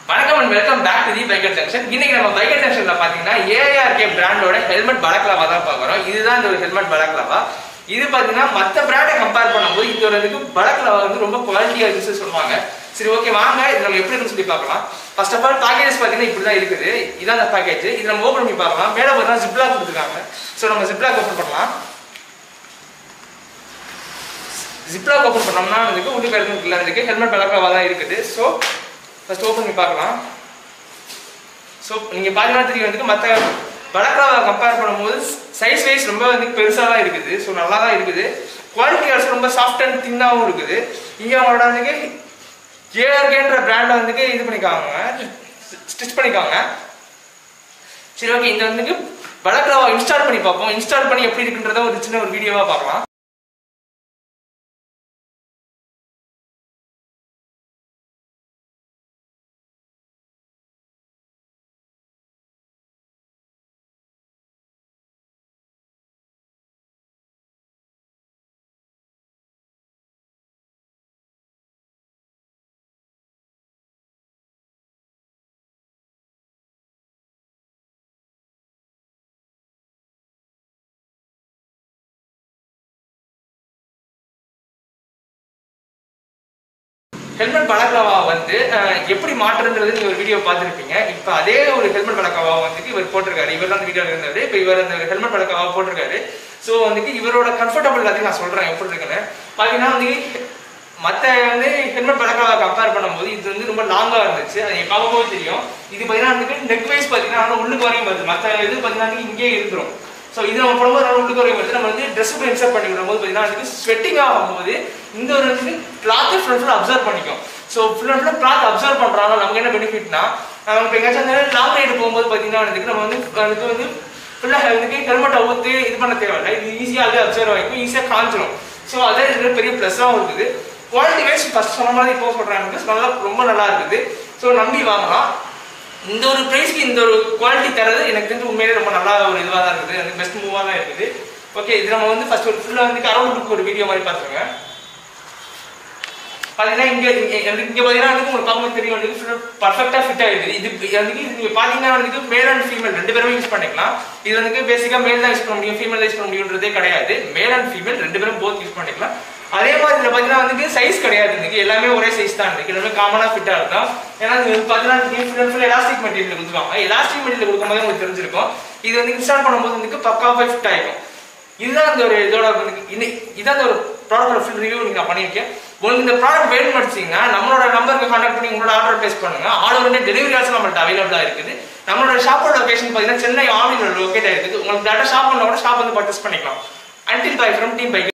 வணக்கம் and welcome back to the biker junction இன்னைக்கு நம்ம பைக்கர் ஜங்ஷன்ல பாத்தீங்கன்னா ஏஆர்கே பிராண்டோட ஹெல்மெட் பலக்லாவா தான் பார்க்குறோம் இதுதான் இந்த ஒரு ஹெல்மெட் பலக்லாவா இது பாத்தீங்கன்னா மத்த பிராண்டை கம்பேர் பண்ணும்போது இந்த ஒரு இதுக்கு பலக்லாவா வந்து ரொம்ப குவாலிட்டியா இருந்துச்சு சொல்லுவாங்க சரி ஓகே வாங்க இது நம்ம எப்படி இருக்குன்னு சொல்லி பார்க்கலாம் ஃபர்ஸ்ட் ஆஃப் ஆல் பேக்கேஜஸ் பார்த்தீங்கன்னா இப்படி தான் இருக்குது இதான் அந்த பேக்கேஜ் இது நம்ம ஓப்பன் பண்ணி பார்க்கலாம் மேலே பார்த்தீங்கன்னா ஜிப்லாக் கொடுத்துருக்காங்க ஸோ நம்ம ஜிப்லாக் ஓப்பன் பண்ணலாம் ஜிப்லாக் ஓப்பன் பண்ணோம்னா வந்து உள்ளுக்கு இருக்குல்ல அதுக்கு ஹெல்மெட் பலக்லாவா தான் இருக்குது ஸோ ஃபர்ஸ்ட் ஓப்பன் பண்ணி பார்க்கலாம் ஸோ நீங்கள் பார்த்தீங்கன்னா தெரியும் வந்து மற்ற பலக்லாவை கம்பேர் பண்ணும்போது சைஸ் வைஸ் ரொம்ப வந்து பெருசாக தான் இருக்குது ஸோ நல்லா தான் இருக்குது குவாலிட்டி ஆல்சோ ரொம்ப சாஃப்ட் அண்ட் தின்னாகவும் இருக்குது இங்கே அவங்களோட வந்து ஏஆர்கேன்ற பிராண்டை வந்து இது பண்ணிக்காங்க ஸ்டிச் பண்ணிக்காங்க சரி ஓகே இந்த வந்து பலக்லாவை இன்ஸ்டால் பண்ணி பார்ப்போம் இன்ஸ்டால் பண்ணி எப்படி இருக்குன்றத ஒரு சின்ன ஒரு வீடியோவாக பார்க்கலாம் ஹெல்மெட் பலக்லாவா வந்து அஹ், எப்படி மாற்றுன்றது நீங்க ஒரு வீடியோ பார்த்துருப்பீங்க இப்போ அதே ஒரு ஹெல்மெட் பலக்காவா வந்துட்டு இவர் போட்டிருக்காரு இவர் தான் அந்த வீடியோல இருந்தாரு இப்போ இவர் அந்த ஹெல்மெட் பலக்காவா போட்டிருக்காரு ஸோ வந்துட்டு இவரோட கம்ஃபர்டபுள் எல்லாத்தையும் நான் சொல்றேன் எப்படி இருக்குன்னு பார்த்தீங்கன்னா வந்து மற்ற வந்து ஹெல்மெட் பலக்காவா கம்பேர் பண்ணும்போது இது வந்து ரொம்ப லாங்கா இருந்துச்சு அது எனக்கு பார்க்கும்போது தெரியும் இது பார்த்தீங்கன்னா வந்துட்டு நெக் வைஸ் பார்த்தீங்கன்னா உள்ளுக்கு வரையும் வருது மற்ற இது பார்த்தீங்கன்னா வந்து இங்கே இருந்துரும் ஸோ இது நம்ம போடும்போது நம்ம உள்ளுக்கு வரையும் வருது நம்ம வந்து ட்ரெஸ்ஸுக்கு இன்சர்ட் பண்ணி விடும்போது பார்த்தீங்கன்னா அதுக்கு ஸ்வெட்டிங் ஆகும்போது இந்த ஒரு வந்து கிளாத்து ஃபுல் ஃபுல் அப்சர்வ் பண்ணிக்கும் so full and full cloth absorb பண்ணுறாங்க நமக்கு என்ன பெனிஃபிட்னா நம்ம இப்போ எங்கேயாச்சும் வந்து லாங் ரைடு போகும்போது பார்த்தீங்கன்னா வந்துட்டு நம்ம வந்து அதுக்கு வந்து ஃபுல்லாக வந்து ஹெல்மெட்டை ஊற்றி இது பண்ண தேவையில்லை இது ஈஸியாக அப்சர்வ் ஆகிக்கும் ஈஸியாக காஞ்சிரும் ஸோ அதே இது பெரிய ப்ளஸ்ஸாகவும் இருக்குது குவாலிட்டி வைஸ் ஃபர்ஸ்ட் சொன்ன மாதிரி இப்போ சொல்கிறாங்க நல்லா ரொம்ப நல்லா இருக்குது ஸோ நம்பி வாங்கலாம் இந்த ஒரு ப்ரைஸ்க்கு இந்த ஒரு குவாலிட்டி தரது எனக்கு தெரிஞ்சு உண்மையிலே ரொம்ப நல்லா ஒரு இதுவாக தான் இருக்குது எனக்கு பெஸ்ட் மூவாக தான் இருக்குது ஓகே இது நம்ம வந்து ஃபர்ஸ்ட் ஒரு ஃபுல்லாக வந்து அரௌண்ட் லுக் ஒரு வீடியோ மாதிரி பார்த்துருங்க பார்த்தீங்கன்னா இங்கே இங்கே இங்கே பார்த்தீங்கன்னா வந்து உங்களுக்கு பார்க்கும்போது தெரியும் வந்து ஃபுல்லாக பர்ஃபெக்டாக ஃபிட் ஆகிடுது இது வந்து நீங்கள் பார்த்தீங்கன்னா வந்து மேல் அண்ட் ஃபீமேல் ரெண்டு பேரும் யூஸ் பண்ணிக்கலாம் இது வந்து பேசிக்காக மேல் தான் யூஸ் பண்ண முடியும் ஃபீமேல் யூஸ் பண்ண முடியுன்றதே கிடையாது மேல் அண்ட் ஃபீமேல் ரெண்டு பேரும் போத் யூஸ் பண்ணிக்கலாம் அதே மாதிரி இதில் பார்த்தீங்கன்னா வந்து சைஸ் கிடையாது இதுக்கு எல்லாமே ஒரே சைஸ் தான் இருக்கு எல்லாமே காமனாக ஃபிட்டாக இருக்கும் ஏன்னா இது வந்து பார்த்தீங்கன்னா ஃபுல் ஃபுல் எலாஸ்டிக் மெட்டீரியல் கொடுத்துருவாங்க எலாஸ்டிக் மெட்டீரியல் கொடுக்கும்போது உங்களுக்கு தெரிஞ்சிருக்கும் இது வந்து இன்ஸ்டால் பண்ணும்போது வந்து பக்காவாக ஃபிட் ஆகிடும் இதுதான் இந்த ஒரு இதோட வந்து இன்னி- இதான் இந்த ஒரு ப்ராடக்டோட ஃபுல் ரிவ்யூ நீங்க நான் பண்ணியிருக்கேன் உங்களுக்கு இந்த ப்ராடக்ட் வேணும் படிச்சீங்கன்னா நம்மளோட நம்பருக்கு கான்டாக்ட் பண்ணி உங்களோட ஆர்டர் பிளேஸ் பண்ணுங்க ஆல் ஓவர் டெலிவரி ஆல்சோ நம்மள்ட்ட அவைலபிளா இருக்குது நம்மளோட ஷாப்போட லொகேஷன் பார்த்தீங்கன்னா சென்னை ஆவினில் லொக்கேட் ஆயிருக்குது உங்களுக்கு டேட்டா ஷாப் பண்ண கூட ஷாப் வந்து பர்ச்சேஸ் பண்ணிக்கலாம் until bye from team by